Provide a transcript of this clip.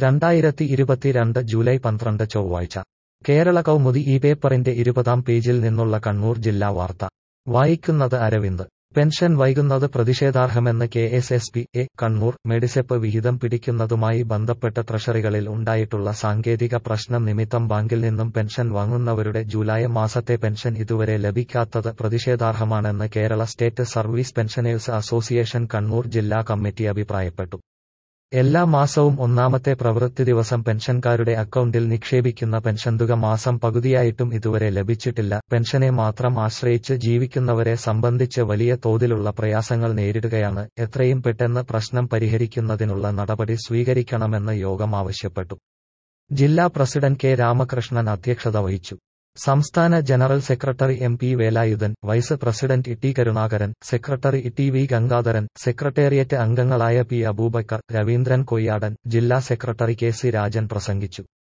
രണ്ടായിരത്തി ഇരുപത്തിരണ്ട് ജൂലൈ പന്ത്രണ്ട് ചൊവ്വാഴ്ച കേരള കൗമുദി ഈ പേപ്പറിന്റെ ഇരുപതാം പേജിൽ നിന്നുള്ള കണ്ണൂർ ജില്ലാ വാർത്ത വായിക്കുന്നത് അരവിന്ദ് പെൻഷൻ വൈകുന്നത് പ്രതിഷേധാർഹമെന്ന് K S S P A Kannur Medisep വിഹിതം പിടിക്കുന്നതുമായി ബന്ധപ്പെട്ട് ട്രഷറികളിൽ ഉണ്ടായിട്ടുള്ള സാങ്കേതിക പ്രശ്നം നിമിത്തം ബാങ്കിൽ നിന്നും പെൻഷൻ വാങ്ങുന്നവരുടെ ജൂലൈ മാസത്തെ പെൻഷൻ ഇതുവരെ ലഭിക്കാത്തത് പ്രതിഷേധാർഹമാണെന്ന് Kerala state service pensioners association Kannur ജില്ലാ കമ്മിറ്റി അഭിപ്രായപ്പെട്ടു എല്ലാ മാസവും ഒന്നാമത്തെ പ്രവൃത്തി ദിവസം പെൻഷൻകാരുടെ അക്കൗണ്ടിൽ നിക്ഷേപിക്കുന്ന പെൻഷൻ തുക മാസം പകുതിയായിട്ടും ഇതുവരെ ലഭിച്ചിട്ടില്ല പെൻഷനെ മാത്രം ആശ്രയിച്ച് ജീവിക്കുന്നവരെ സംബന്ധിച്ച് വലിയ തോതിലുള്ള പ്രയാസങ്ങൾ നേരിടുകയാണ് എത്രയും പെട്ടെന്ന് പ്രശ്നം പരിഹരിക്കുന്നതിനുള്ള നടപടി സ്വീകരിക്കണമെന്ന് യോഗം ആവശ്യപ്പെട്ടു ജില്ലാ പ്രസിഡന്റ് കെ രാമകൃഷ്ണൻ അധ്യക്ഷത വഹിച്ചു സംസ്ഥാന general secretary M P Velayudhan vice president T Karunakaran secretary T V Gangadharan secretariat അംഗങ്ങളായ പി അബൂബക്കർ രവീന്ദ്രൻ കൊയ്യാടൻ ജില്ലാ സെക്രട്ടറി കെ സി രാജൻ പ്രസംഗിച്ചു